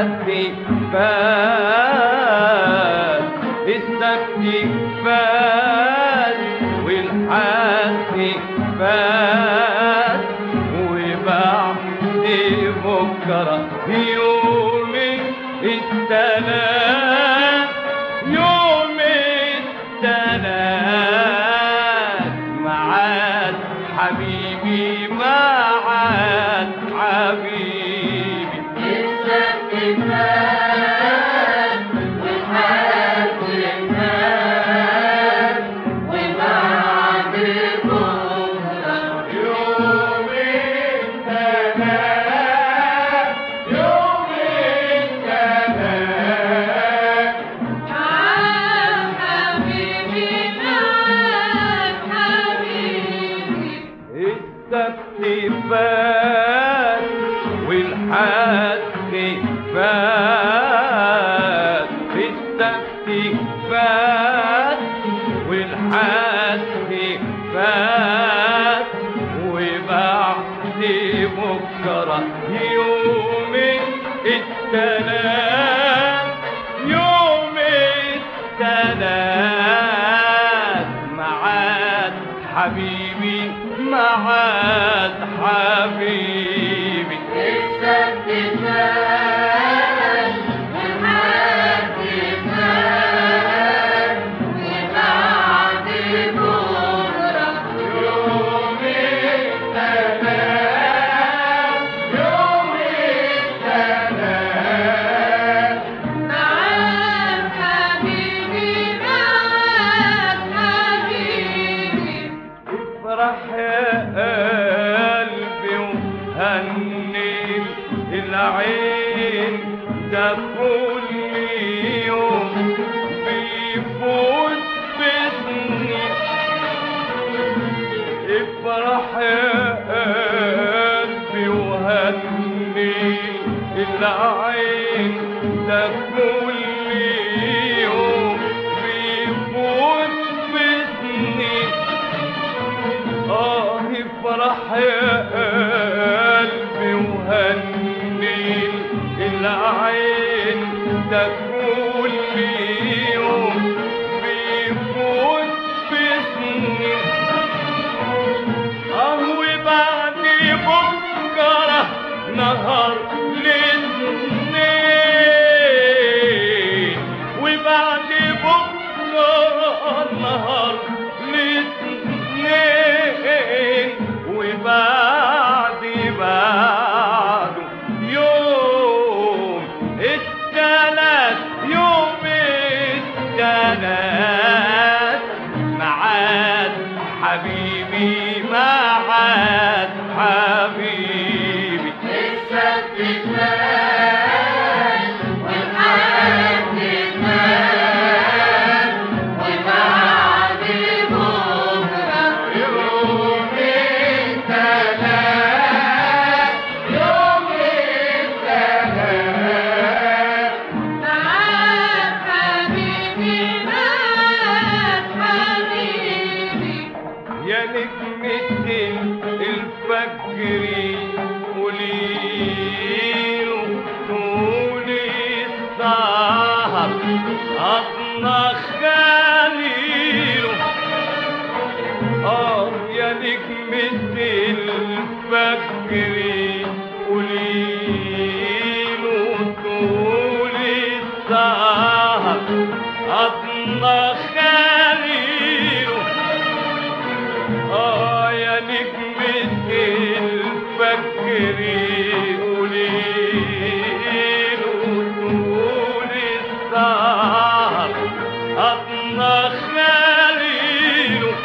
والحد فات استكفاف والحد فات وبعد بكرة يوم التلات يوم التلات معاد حبيبي معاد حبيبي يوم التلات يوم التلات التكتيفات والحد فات التكتيفات والحد فات وبعد بكرة يوم التلات يوم التلات معاد حبيبي معاد حبيبي يوم التلات يوم التلات افرح يا قلبي وهني العين ده كل يوم بيفوت بسنين افرح يا قلبي وهني العين ده كل يوم بيفوت بسنين آه افرح يا قلبي وهني العين ده كل يوم بيفوت بسنين آه وبعد بكرة نهار الاثنين وبعد بكرة نهار الاثنين وبعد بعده يوم التلات يوم التلات معاد حبيبي معاد حبيبي يوم التلات يوم التلات يا نجمة الفجر قوليله طول السهر أطنخ خليله آه يا نجمة الفجر قوليله طول السهر أطنخ خليله آه يا نجمة الفجر قوليله طول السهر أطنخ خليله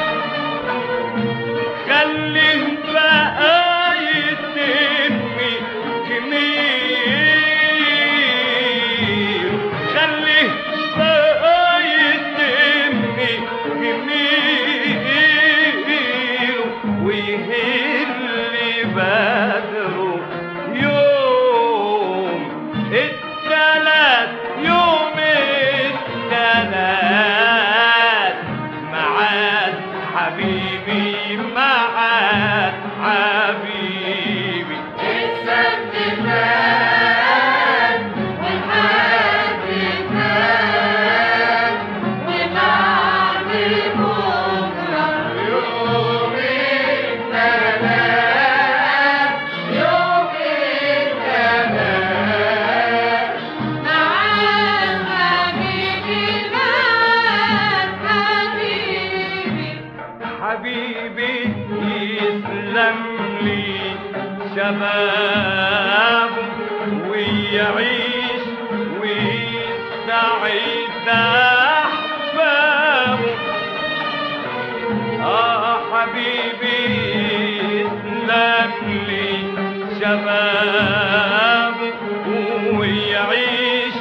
خليه بقى يتمي جميل خليه بقى يتمي ويعيش ويسعد أحبابه آه حبيبي اسلم لي شبابه ويعيش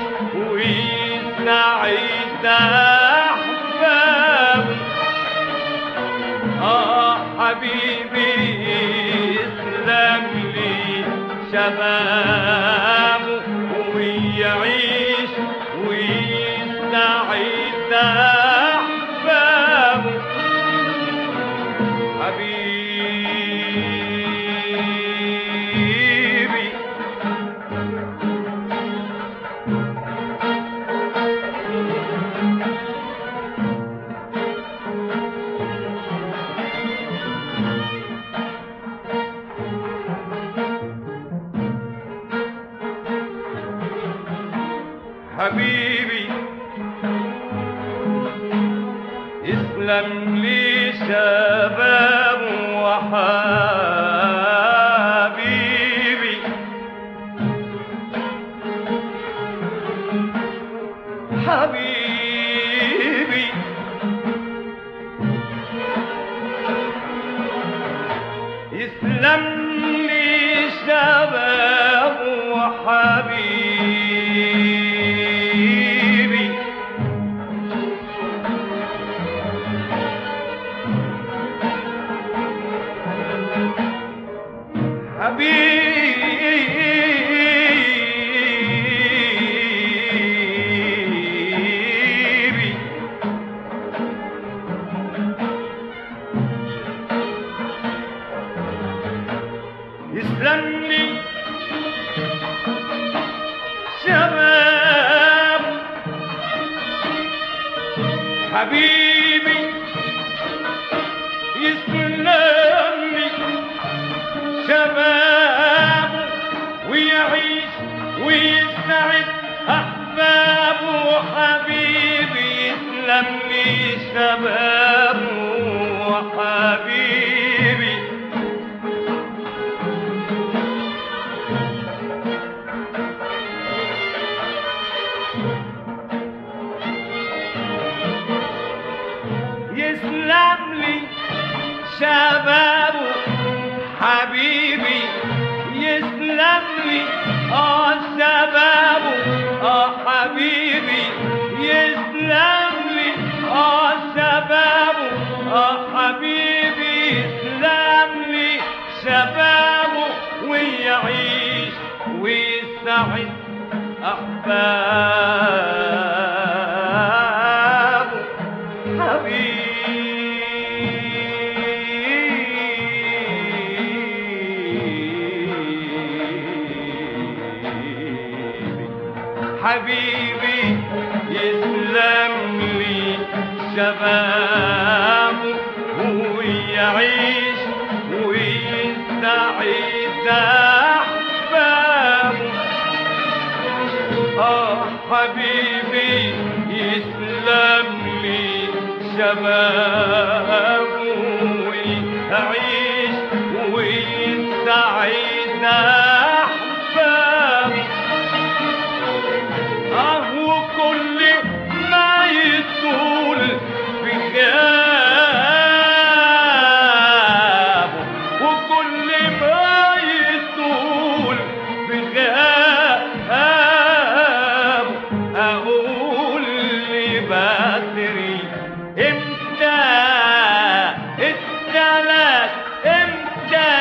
ويسعد أحبابه آه حبيبي اسلم لي شبابه ويعيش ويسعد أحبابه حبيبي حبيبي اسلم لي شباب وحبيبي حبيبي اسلم لي شباب وحبيبي حبيبي يسلم لي شباب حبيبي يسلم لي شباب ويعيش ويسعد أحبابه حبيبي يسلم لي شباب وحبيبي يسلم لي شبابه حبيبي يسلم لي اه شبابه اه حبيبي يسلم لي اه شبابه اه حبيبي يسلم لي شبابه ويعيش ويسعد أحبابه حبيبي حبيبي يسلم لي شبابه ويعيش ويسعد أحبابه آه حبيبي يسلم لي شبابه ويعيش ويسعد أحبابه آه وكل ما يطول في غيابه وكل ما يطول في غيابه أقول لبدري امتى الثلاث امتى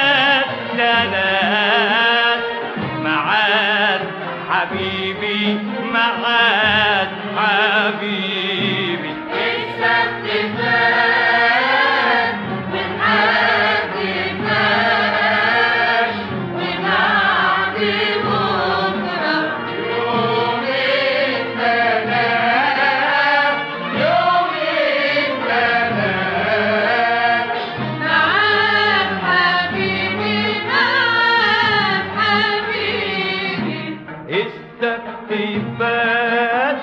الثلاث معاد حبيبي معاد حبيبي السبت فات من حد فات وبعد بكرة يوم الثلاث يوم الثلاث معاك حبيبي معاك حبيبي السبت فات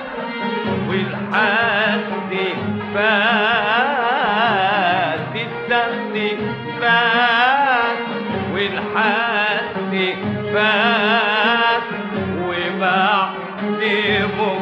والحد فات السبت فات والحد فات بعد